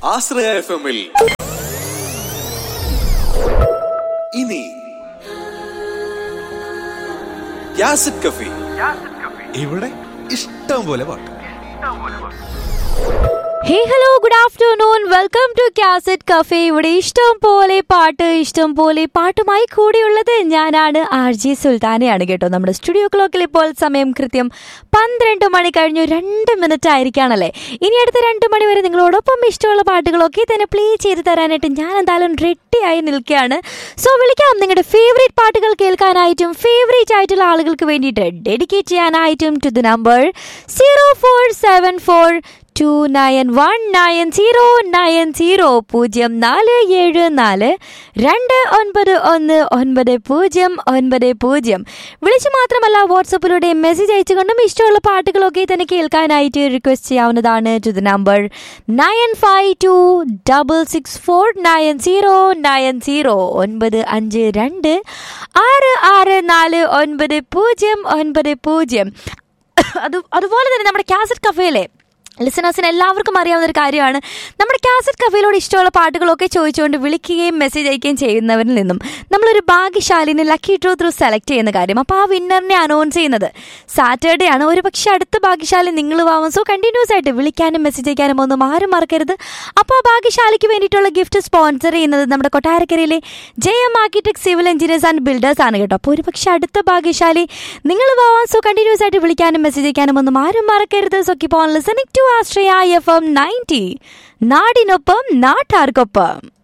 ആശ്രയ F എമ്മിൽ ഇനി യാസിഡ് കഫി ഇവിടെ ഇഷ്ടം പോലെ പാട്ട് hey hello good afternoon welcome to cassette cafe ഇവിടെ ഇഷ്ടം പോലെ പാട്ട് ഇഷ്ടം പോലെ പാട്ടുമായി കൂടിയുള്ളത് ഞാനാണ് ആർ ജി സുൽത്താനയാണ് കേട്ടോ നമ്മുടെ സ്റ്റുഡിയോ ക്ലോക്കിൽ ഇപ്പോൾ സമയം കൃത്യം പന്ത്രണ്ട് മണി കഴിഞ്ഞു രണ്ട് മിനിറ്റ് ആയിരിക്കാണല്ലേ ഇനി അടുത്ത രണ്ട് മണി വരെ നിങ്ങളോടൊപ്പം ഇഷ്ടമുള്ള പാട്ടുകളൊക്കെ തന്നെ പ്ലേ ചെയ്ത് തരാനായിട്ട് ഞാൻ എന്തായാലും റെഡി ആയി നിൽക്കുകയാണ് സോ വിളിക്കാം നിങ്ങളുടെ ഫേവറേറ്റ് പാട്ടുകൾ കേൾക്കാനായിട്ടും ഫേവറേറ്റ് ആയിട്ടുള്ള ആളുകൾക്ക് വേണ്ടിയിട്ട് ഡെഡിക്കേറ്റ് ചെയ്യാനായിട്ടും to the number zero four seven four two nine one nine zero nine zero പൂജ്യം നാല് ഏഴ് നാല് രണ്ട് ഒൻപത് ഒന്ന് ഒൻപത് പൂജ്യം ഒൻപത് പൂജ്യം വിളിച്ച് മാത്രമല്ല വാട്സപ്പിലൂടെ മെസ്സേജ് അയച്ചുകൊണ്ടും ഇഷ്ടമുള്ള പാട്ടുകളൊക്കെ തന്നെ കേൾക്കാനായിട്ട് റിക്വസ്റ്റ് ചെയ്യാവുന്നതാണ് to the number nine five two double six four nine zero nine zero ഒൻപത് അഞ്ച് രണ്ട് ആറ് ആറ് നാല് ഒൻപത് പൂജ്യം ഒൻപത് പൂജ്യം അത് അതുപോലെ തന്നെ നമ്മുടെ കാസറ്റ് കഫേയിലെ ലിസണേഴ്സിന് എല്ലാവർക്കും അറിയാവുന്ന ഒരു കാര്യമാണ് നമ്മുടെ കാസറ്റ് കഫയിലോട് ഇഷ്ടമുള്ള പാട്ടുകളൊക്കെ ചോദിച്ചുകൊണ്ട് വിളിക്കുകയും മെസ്സേജ് അയക്കുകയും ചെയ്യുന്നവരിൽ നിന്നും നമ്മളൊരു ഭാഗ്യശാലിനെ ലക്കി ഡ്രോ ത്രൂ സെലക്ട് ചെയ്യുന്ന കാര്യം അപ്പോൾ ആ വിന്നറിനെ അനൗൺസ് ചെയ്യുന്നത് സാറ്റർഡേ ആണ് ഒരു പക്ഷേ അടുത്ത ഭാഗ്യശാലി നിങ്ങൾ ആവാം സോ കണ്ടിന്യൂസ് ആയിട്ട് വിളിക്കാനും മെസ്സേജ് അയക്കാനും ഒന്നും ആരും മറക്കരുത് അപ്പോൾ ആ ഭാഗ്യശാലിക്ക് വേണ്ടിയിട്ടുള്ള ഗിഫ്റ്റ് സ്പോൺസർ ചെയ്യുന്നത് നമ്മുടെ കൊട്ടാരക്കരയിലെ J M architect civil engineers and builders ആണ് കേട്ടോ അപ്പോൾ ഒരു പക്ഷേ അടുത്ത ഭാഗ്യശാലി നിങ്ങൾ ആവാം സോ കണ്ടിന്യൂസ് ആയിട്ട് വിളിക്കാനും മെസ്സേജ് അയക്കാനും ഒന്നും ആരും മറക്കരുത് so keep on listening to Ashraya F M ninety നാടിനൊപ്പം നാട്ടാർക്കൊപ്പം